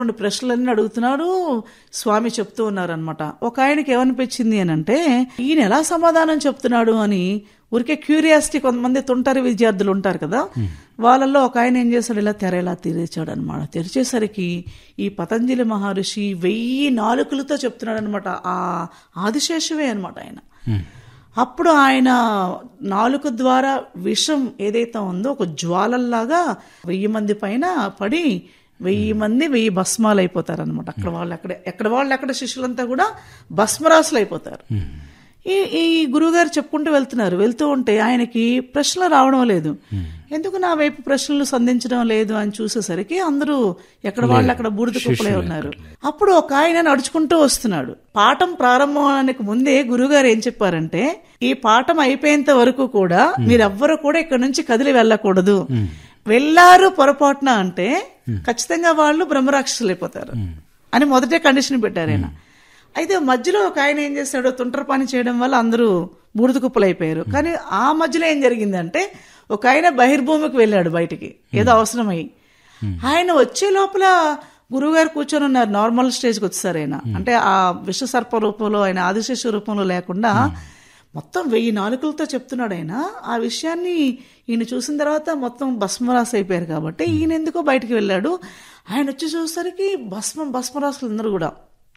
రెండు ప్రశ్నలన్నీ అడుగుతున్నాడు స్వామి చెప్తూ ఉన్నారనమాట ఒక ఆయనకి ఏమనిపించింది అని అంటే ఈయన ఎలా సమాధానం చెప్తున్నాడు అని ఊరికే క్యూరియాసిటీ కొంతమంది తుంటారి విద్యార్థులు ఉంటారు కదా వాళ్ళల్లో ఒక ఆయన ఏం చేశాడు ఇలా తెర ఇలా తెరిచాడు అనమాట తెరిచేసరికి ఈ పతంజలి మహర్షి వెయ్యి నాలుకలతో చెప్తున్నాడు అనమాట ఆ ఆదిశేషవే అనమాట ఆయన అప్పుడు ఆయన నాలుక ద్వారా విషం ఏదైతే ఉందో ఒక జ్వాలల్లాగా వెయ్యి మంది పైన పడి వెయ్యి మంది వెయ్యి భస్మాలు అయిపోతారు అనమాట అక్కడ వాళ్ళు ఎక్కడ ఎక్కడ వాళ్ళు ఎక్కడ శిష్యులంతా కూడా భస్మరాసులు అయిపోతారు ఈ ఈ గురువుగారు చెప్పుకుంటూ వెళ్తున్నారు వెళ్తూ ఉంటే ఆయనకి ప్రశ్నలు రావడం లేదు ఎందుకు నా వైపు ప్రశ్నలు సంధించడం లేదు అని చూసేసరికి అందరూ ఎక్కడ వాళ్ళు అక్కడ బూడిద కుప్పలే ఉన్నారు అప్పుడు ఒక ఆయన నడుచుకుంటూ వస్తున్నాడు పాఠం ప్రారంభానికి ముందే గురుగారు ఏం చెప్పారంటే ఈ పాఠం అయిపోయేంత వరకు కూడా మీరెవ్వరూ కూడా ఇక్కడ నుంచి కదిలి వెళ్ళకూడదు వెళ్ళారు పొరపాటున అంటే ఖచ్చితంగా వాళ్ళు బ్రహ్మరాక్షసులు అయిపోతారు అని మొదటే కండిషన్ పెట్టారు ఆయన అయితే మధ్యలో ఒక ఆయన ఏం చేశాడు తుంటర పని చేయడం వల్ల అందరూ బూడిద కుప్పలైపోయారు కానీ ఆ మధ్యలో ఏం జరిగిందంటే ఒక ఆయన బహిర్భూమికి వెళ్ళాడు బయటికి ఏదో అవసరమై ఆయన వచ్చే లోపల గురువుగారు కూర్చొని ఉన్నారు నార్మల్ స్టేజ్కి వచ్చేసారు ఆయన అంటే ఆ విశ్వసర్ప రూపంలో ఆయన ఆదిశేష రూపంలో లేకుండా మొత్తం వెయ్యి నాలుకలతో చెప్తున్నాడు ఆయన ఆ విషయాన్ని ఈయన చూసిన తర్వాత మొత్తం భస్మరాశి అయిపోయారు కాబట్టి ఈయన ఎందుకో బయటికి వెళ్ళాడు ఆయన వచ్చి చూసేసరికి భస్మం భస్మరాశులు అందరూ కూడా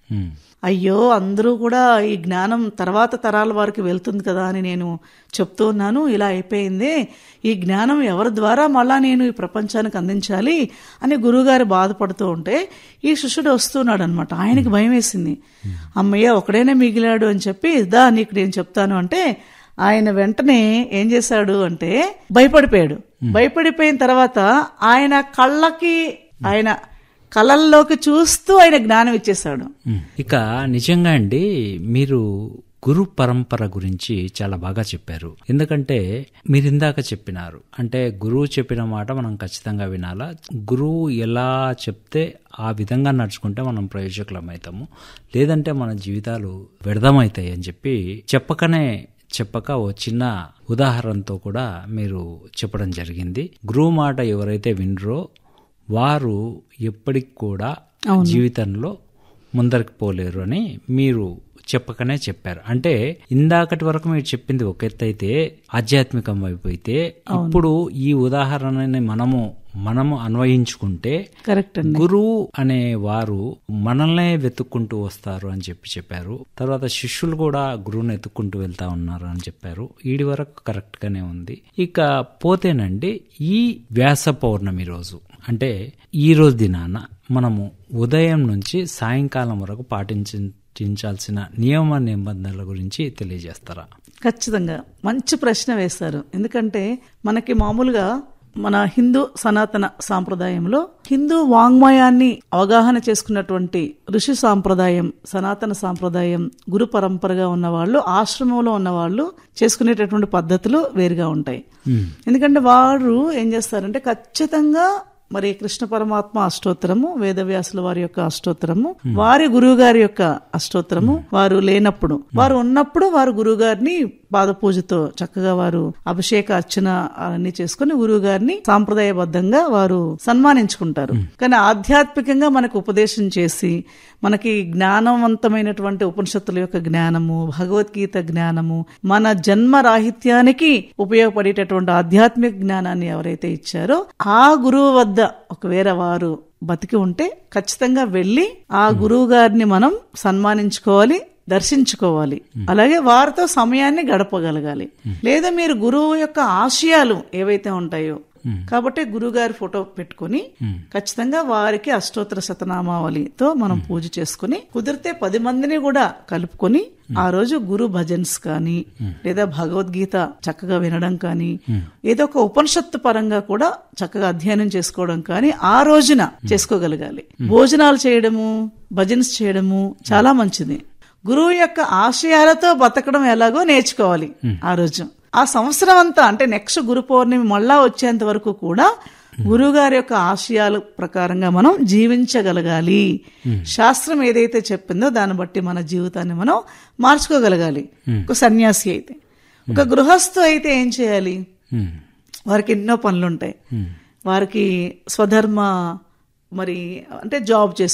అయ్యో అందరూ కూడా ఈ జ్ఞానం తర్వాత తరాల వారికి వెళ్తుంది కదా అని నేను చెప్తూ ఉన్నాను ఇలా అయిపోయింది ఈ జ్ఞానం ఎవరి ద్వారా మళ్ళా నేను ఈ ప్రపంచానికి అందించాలి అని గురువుగారు బాధపడుతూ ఉంటే ఈ శిష్యుడు వస్తున్నాడు అనమాట ఆయనకి భయం వేసింది అమ్మయ్య ఒకడైనా మిగిలాడు అని చెప్పి దా నీకు నేను చెప్తాను అంటే ఆయన వెంటనే ఏం చేశాడు అంటే భయపడిపోయాడు భయపడిపోయిన తర్వాత ఆయన కళ్ళకి ఆయన కళల్లోకి చూస్తూ ఆయన జ్ఞానం ఇచ్చేశాడు ఇక నిజంగా అండి మీరు గురు పరంపర గురించి చాలా బాగా చెప్పారు ఎందుకంటే మీరు ఇందాక చెప్పినారు అంటే గురువు చెప్పిన మాట మనం ఖచ్చితంగా వినాలా గురువు ఎలా చెప్తే ఆ విధంగా నడుచుకుంటే మనం ప్రయోజకులం అవుతాము లేదంటే మన జీవితాలు వ్యర్థమవుతాయి అని చెప్పి చెప్పకనే చెప్పక ఓ చిన్న ఉదాహరణతో కూడా మీరు చెప్పడం జరిగింది గురువు మాట ఎవరైతే వినరో వారు ఎప్పటికి కూడా జీవితంలో ముందరికి పోలేరు అని మీరు చెప్పకనే చెప్పారు అంటే ఇందాకటి వరకు మీరు చెప్పింది ఒక ఎత్తు అయితే ఆధ్యాత్మికం వైపు అయితే ఇప్పుడు ఈ ఉదాహరణని మనము మనము అన్వయించుకుంటే కరెక్ట్ అండి గురువు అనే వారు మనల్నే వెతుక్కుంటూ వస్తారు అని చెప్పి చెప్పారు తర్వాత శిష్యులు కూడా గురువుని ఎత్తుక్కుంటూ వెళ్తా ఉన్నారు అని చెప్పారు ఈడి వరకు కరెక్ట్ గానే ఉంది ఇక పోతేనండి ఈ వ్యాస పౌర్ణమి రోజు అంటే ఈ రోజు దినాన మనము ఉదయం నుంచి సాయంకాలం వరకు పాటించాల్సిన నియమ నిబంధనల గురించి తెలియజేస్తారా ఖచ్చితంగా మంచి ప్రశ్న వేశారు ఎందుకంటే మనకి మామూలుగా మన హిందూ సనాతన సాంప్రదాయంలో హిందూ వాంగ్మయాన్ని అవగాహన చేసుకున్నటువంటి ఋషి సాంప్రదాయం సనాతన సాంప్రదాయం గురు పరంపరగా ఉన్న వాళ్ళు ఆశ్రమంలో ఉన్న వాళ్ళు చేసుకునేటటువంటి పద్ధతులు వేరుగా ఉంటాయి ఎందుకంటే వారు ఏం చేస్తారంటే ఖచ్చితంగా మరి కృష్ణ పరమాత్మ అష్టోత్తరము వేదవ్యాసుల వారి యొక్క అష్టోత్తరము వారి గురువు గారి యొక్క అష్టోత్తరము వారు లేనప్పుడు వారు ఉన్నప్పుడు వారు గురువు గారిని పాద పూజతో చక్కగా వారు అభిషేక అర్చన అన్ని చేసుకుని గురువు గారిని సాంప్రదాయబద్ధంగా వారు సన్మానించుకుంటారు కానీ ఆధ్యాత్మికంగా మనకు ఉపదేశం చేసి మనకి జ్ఞానవంతమైనటువంటి ఉపనిషత్తుల యొక్క జ్ఞానము భగవద్గీత జ్ఞానము మన జన్మ రాహిత్యానికి ఉపయోగపడేటటువంటి ఆధ్యాత్మిక జ్ఞానాన్ని ఎవరైతే ఇచ్చారో ఆ గురువు వద్ద ఒకవేళ వారు బతికి ఉంటే ఖచ్చితంగా వెళ్ళి ఆ గురువు గారిని మనం సన్మానించుకోవాలి దర్శించుకోవాలి అలాగే వారితో సమయాన్ని గడపగలగాలి లేదా మీరు గురువు యొక్క ఆశయాలు ఏవైతే ఉంటాయో కాబట్టి గురుగారి ఫోటో పెట్టుకుని ఖచ్చితంగా వారికి అష్టోత్తర శతనామావళితో మనం పూజ చేసుకుని కుదిరితే పది మందిని కూడా కలుపుకొని ఆ రోజు గురు భజన్స్ కానీ లేదా భగవద్గీత చక్కగా వినడం కానీ ఏదో ఒక ఉపనిషత్తు పరంగా కూడా చక్కగా అధ్యయనం చేసుకోవడం కానీ ఆ రోజున చేసుకోగలగాలి భోజనాలు చేయడము భజన్స్ చేయడము చాలా మంచిది గురువు యొక్క ఆశయాలతో బతకడం ఎలాగో నేర్చుకోవాలి ఆ రోజు ఆ సంవత్సరం అంతా అంటే నెక్స్ట్ గురు పౌర్ణమి మళ్ళా వచ్చేంత వరకు కూడా గురువు గారి యొక్క ఆశయాల ప్రకారంగా మనం జీవించగలగాలి శాస్త్రం ఏదైతే చెప్పిందో దాన్ని బట్టి మన జీవితాన్ని మనం మార్చుకోగలగాలి ఒక సన్యాసి అయితే ఒక గృహస్థు అయితే ఏం చేయాలి వారికి ఎన్నో పనులుంటాయి వారికి స్వధర్మ మరి అంటే జాబ్